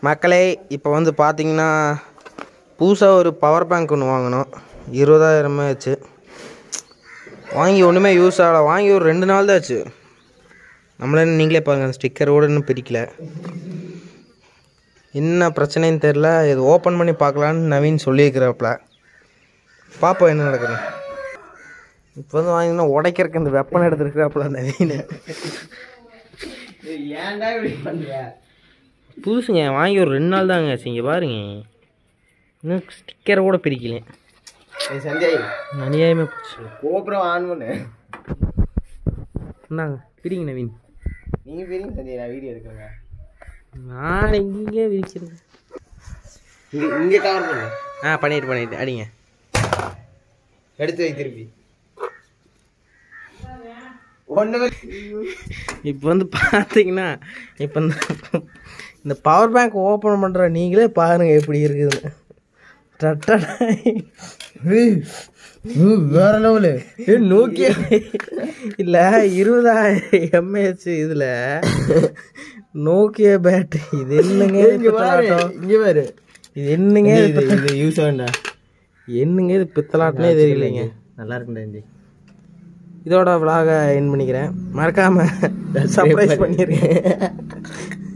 மக்களே இப்போ வந்து பார்த்தீங்கன்னா புதுசாக ஒரு பவர் பேங்க் ஒன்று வாங்கினோம் இருபதாயிரமே ஆச்சு வாங்கி ஒன்றுமே யூஸ் ஆகலை வாங்கி ஒரு ரெண்டு நாள் தான் ஆச்சு நம்மளே நீங்களே பாருங்கள் அந்த ஸ்டிக்கரோடு இன்னும் பிரிக்கல என்ன பிரச்சனைன்னு தெரில இது ஓப்பன் பண்ணி பார்க்கலான்னு நவீன் சொல்லியிருக்கிறாப்புல பார்ப்போம் என்ன நடக்குது இப்போ வந்து வாங்கினா உடைக்கிறதுக்கு இந்த வெப்பன் எடுத்துருக்கிறாப்புல நவீன் ஏன்டா இப்படி பண்ற புதுசுங்க வாங்கி ஒரு ரெண்டு நாள் தாங்க ஆச்சு இங்கே பாருங்க இன்னும் ஸ்டிக்கரை கூட பிரிக்கல ஏய் சஞ்சய் அநியாயமே போச்சு கோபுரம் ஆன் பண்ணு இந்தாங்க பிரிங்க நவீன் நீங்க பெரிய சஞ்சய் நான் வீடியோ எடுக்கிறேங்க நான் எங்கேயே விரிக்கிறது இங்க இங்க கவர் பண்ணு ஆ பண்ணிட்டு பண்ணிட்டு அடிங்க எடுத்து வை திருப்பி ஒண்ணுமே இப்போ வந்து பார்த்தீங்கன்னா இப்போ இந்த இந்த பவர் பேங்க் ஓப்பன் பண்ணுற நீங்களே பாருங்கள் எப்படி இருக்குதுன்னு டட்டடா. வேற லெவலு ஏ நோக்கியா இல்லை இருபதாயிரம் எம்ஏஹெச் இதில் நோக்கியா பேட்டரி இது என்னங்க இது இங்க பாரு பித்தலாட்டம் இங்க பாரு இது என்னங்க இது இது இது யூஸ் ஆகண்டா என்னங்க இது பித்தலாட்டனே தெரியலைங்க நல்லா இருக்குண்டா இந்த இதோட விலாக என் பண்ணிக்கிறேன் மறக்காம சர்ப்ரைஸ் பண்ணிருக்கேன்